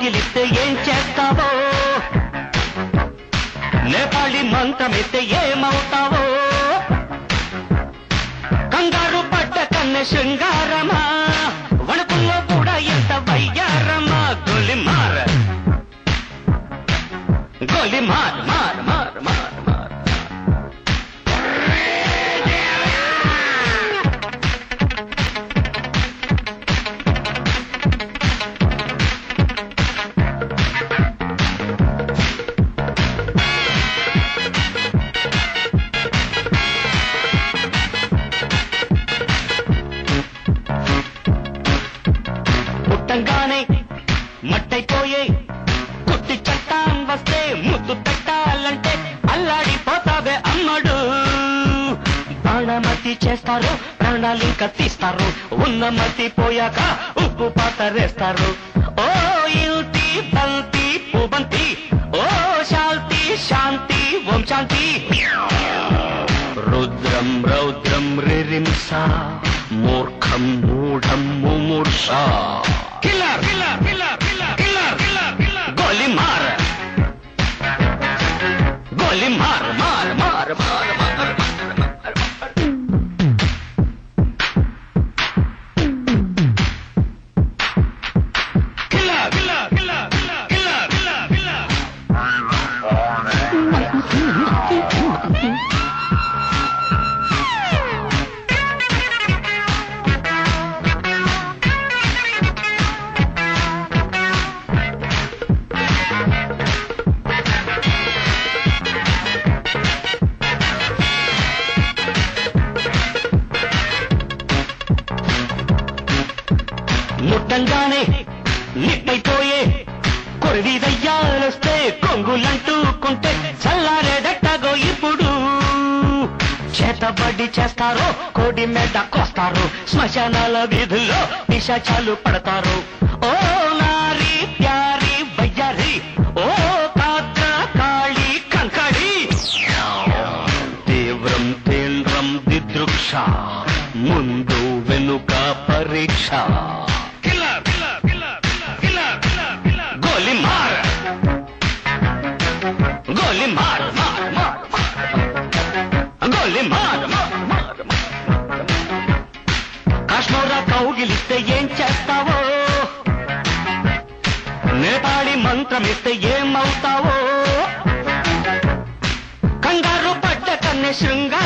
కౌగిలిస్తే ఏం చేస్తావో నేపాళి మంత్రమిస్తే ఏమవుతావో కంగారు పడ్డ కన్నె శృంగారమా వణుకుల్లో కూడా ఎంత వయ్యారమా గొలి మార గొలి మార్ మార్ మార్ మార్ మార్ పుట్టంగానే మట్టైపోయే కుట్టి చట్టాం వస్తే ముద్దు పెట్టాలంటే అల్లాడిపోతావే అమ్మడు బాణమతి చేస్తారు ప్రాణాలింక తీస్తారు ఉన్న మతి పోయాక ఉప్పు పాతరేస్తారు ఓ యుతి బంతి పుబంతి ఓ శాంతి శాంతి ఓం శాంతి రుద్రం రౌద్రం రిరింస మూర్ఖం మూఢం ముమూర్ష killer killer killer killer killer killer killer గోలి మార్ గోలి మార్ మార్ మార్ మార్ మార్ killer killer killer killer killer killer ముట్టంగానే నిప్పైపోయే కొరివి దయ్యాలొస్తే కొంగులంటూకుంటే చల్లారేదట్టగో ఇప్పుడు చేతబడి చేస్తారు కోడి మీద కోస్తారు శ్మశానాల వీధుల్లో పిశాచాలు పడతారు ఓ నారి ప్యారి వయ్యారి ఓ కాత్ర కాళి కంకడి తీవ్రం తీవ్రం దిదృక్ష ముందు వెనుక పరీక్ష గోలి మార్ గోలి మార్ మార్ మార్ మార్. గోలి మార్ మార్ మార్ మార్. కాశ్మీర కౌగిలిస్తే ఏం చేస్తావో నేపాళి మంత్రమిస్తే ఏమవుతావో కంగారు పడ్డ కన్నె శృంగ